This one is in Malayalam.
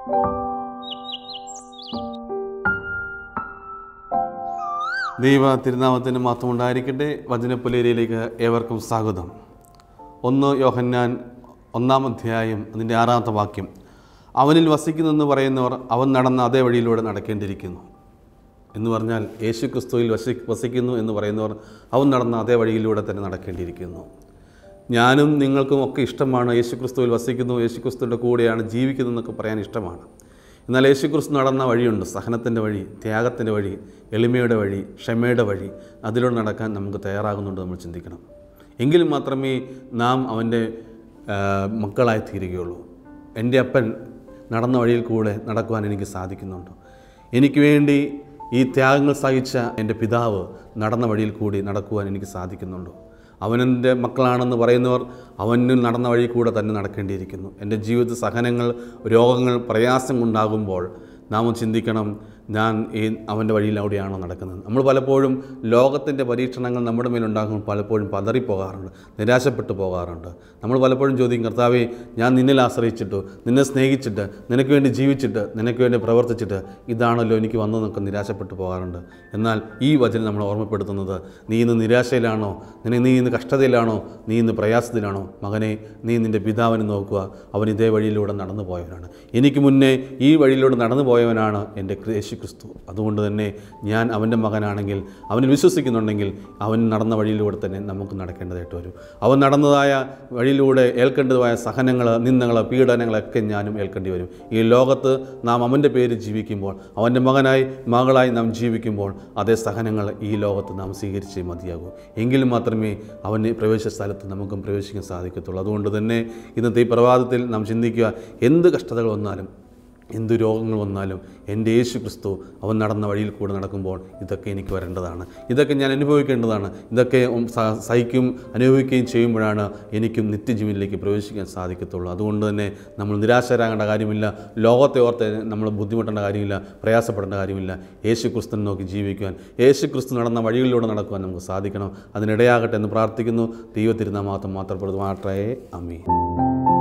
ദൈവ തിരുനാമത്തിന് മാത്രം ഉണ്ടായിരിക്കട്ടെ വചനപ്പുലേരിയിലേക്ക് ഏവർക്കും സ്വാഗതം ഒന്ന് യോഹന്നാൻ ഒന്നാം അധ്യായം അതിൻ്റെ ആറാമത്തെ വാക്യം അവനിൽ വസിക്കുന്നെന്ന് പറയുന്നവർ അവൻ നടന്ന അതേ വഴിയിലൂടെ നടക്കേണ്ടിയിരിക്കുന്നു എന്ന് പറഞ്ഞാൽ യേശു ക്രിസ്തുവിൽ വസി വസിക്കുന്നു എന്ന് പറയുന്നവർ അവൻ നടന്ന അതേ വഴിയിലൂടെ തന്നെ നടക്കേണ്ടിയിരിക്കുന്നു ഞാനും നിങ്ങൾക്കും ഒക്കെ ഇഷ്ടമാണ് യേശു ക്രിസ്തുവിൽ വസിക്കുന്നു യേശു ക്രിസ്തുവിൻ്റെ കൂടെയാണ് ജീവിക്കുന്നതെന്നൊക്കെ പറയാൻ ഇഷ്ടമാണ് എന്നാൽ യേശു ക്രിസ്തു നടന്ന വഴിയുണ്ട് സഹനത്തിൻ്റെ വഴി ത്യാഗത്തിൻ്റെ വഴി എളിമയുടെ വഴി ക്ഷമയുടെ വഴി അതിലൂടെ നടക്കാൻ നമുക്ക് തയ്യാറാകുന്നുണ്ട് നമ്മൾ ചിന്തിക്കണം എങ്കിലും മാത്രമേ നാം അവൻ്റെ ആ, മക്കളായി തീരുകയുള്ളൂ എൻ്റെ അപ്പൻ നടന്ന വഴിയിൽ കൂടെ നടക്കുവാൻ എനിക്ക് സാധിക്കുന്നുണ്ട് എനിക്ക് വേണ്ടി ഈ ത്യാഗങ്ങൾ സഹിച്ച എൻ്റെ പിതാവ് നടന്ന വഴിയിൽ കൂടി നടക്കുവാൻ എനിക്ക് സാധിക്കുന്നുണ്ടോ അവനെൻ്റെ മക്കളാണെന്ന് പറയുന്നവർ അവനിൽ നടന്ന വഴി കൂടെ തന്നെ നടക്കേണ്ടിയിരിക്കുന്നു എൻ്റെ ജീവിത സഹനങ്ങൾ രോഗങ്ങൾ പ്രയാസം ഉണ്ടാകുമ്പോൾ നാം ഒന്ന് ചിന്തിക്കണം ഞാൻ ഈ അവൻ്റെ വഴിയിലൂടെയാണോ നടക്കുന്നത് നമ്മൾ പലപ്പോഴും ലോകത്തിൻ്റെ പരീക്ഷണങ്ങൾ നമ്മുടെ മേലുണ്ടാകുമ്പോൾ പലപ്പോഴും പതറിപ്പോകാറുണ്ട് നിരാശപ്പെട്ടു പോകാറുണ്ട് നമ്മൾ പലപ്പോഴും ചോദിക്കും കർത്താവേ ഞാൻ നിന്നിൽ ആശ്രയിച്ചിട്ടു നിന്നെ സ്നേഹിച്ചിട്ട് നിനക്ക് വേണ്ടി ജീവിച്ചിട്ട് നിനക്ക് വേണ്ടി പ്രവർത്തിച്ചിട്ട് ഇതാണല്ലോ എനിക്ക് വന്നതെന്നൊക്കെ നിരാശപ്പെട്ടു പോകാറുണ്ട് എന്നാൽ ഈ വചനം നമ്മൾ ഓർമ്മപ്പെടുത്തുന്നത് നീ ഇന്ന് നിരാശയിലാണോ നിന്നെ നീ ഇന്ന് കഷ്ടതയിലാണോ നീ ഇന്ന് പ്രയാസത്തിലാണോ മകനെ നീ നിൻ്റെ പിതാവിനെ നോക്കുക അവൻ ഇതേ വഴിയിലൂടെ നടന്നു പോയവനാണ് എനിക്ക് മുന്നേ ഈ വഴിയിലൂടെ നടന്നു പോയവനാണ് എൻ്റെ യേശു ക്രിസ്തു അതുകൊണ്ട് തന്നെ ഞാൻ അവൻ്റെ മകനാണെങ്കിൽ അവനിൽ വിശ്വസിക്കുന്നുണ്ടെങ്കിൽ അവൻ നടന്ന വഴിയിലൂടെ തന്നെ നമുക്ക് നടക്കേണ്ടതായിട്ട് വരും അവൻ നടന്നതായ വഴിയിലൂടെ ഏൽക്കേണ്ടതായ സഹനങ്ങൾ നിന്ദങ്ങൾ പീഡനങ്ങളൊക്കെ ഞാനും ഏൽക്കേണ്ടി വരും ഈ ലോകത്ത് നാം അവൻ്റെ പേര് ജീവിക്കുമ്പോൾ അവൻ്റെ മകനായി മകളായി നാം ജീവിക്കുമ്പോൾ അതേ സഹനങ്ങൾ ഈ ലോകത്ത് നാം സ്വീകരിച്ചേ മതിയാകൂ എങ്കിലും മാത്രമേ അവൻ്റെ പ്രവേശ സ്ഥലത്ത് നമുക്കും പ്രവേശിക്കാൻ സാധിക്കത്തുള്ളൂ അതുകൊണ്ട് തന്നെ ഇന്നത്തെ ഈ പ്രഭാതത്തിൽ നാം ചിന്തിക്കുക എന്ത് കഷ്ടതകൾ വന്നാലും എന്തു രോഗങ്ങൾ വന്നാലും എൻ്റെ യേശു ക്രിസ്തു അവൻ നടന്ന വഴിയിൽ കൂടെ നടക്കുമ്പോൾ ഇതൊക്കെ എനിക്ക് വരേണ്ടതാണ് ഇതൊക്കെ ഞാൻ അനുഭവിക്കേണ്ടതാണ് ഇതൊക്കെ ഉം സ- സഹിക്കും അനുഭവിക്കുകയും ചെയ്യുമ്പോഴാണ് എനിക്കും നിത്യജീവനിലേക്ക് പ്രവേശിക്കാൻ സാധിക്കത്തുള്ളൂ അതുകൊണ്ട് തന്നെ നമ്മൾ നിരാശരാകേണ്ട കാര്യമില്ല ലോകത്തെ ഓർത്ത് നമ്മൾ ബുദ്ധിമുട്ടേണ്ട കാര്യമില്ല പ്രയാസപ്പെടേണ്ട കാര്യമില്ല യേശു ക്രിസ്തുവിനെ നോക്കി ജീവിക്കുവാൻ യേശു ക്രിസ്തു നടന്ന വഴികളിലൂടെ നടക്കുവാൻ നമുക്ക് സാധിക്കണം അതിനിടയാകട്ടെ എന്ന് പ്രാർത്ഥിക്കുന്നു ദൈവത്തിരുന്ന മാത്രം മാത്രപ്പെടുമാട്ടെ അമ്മേ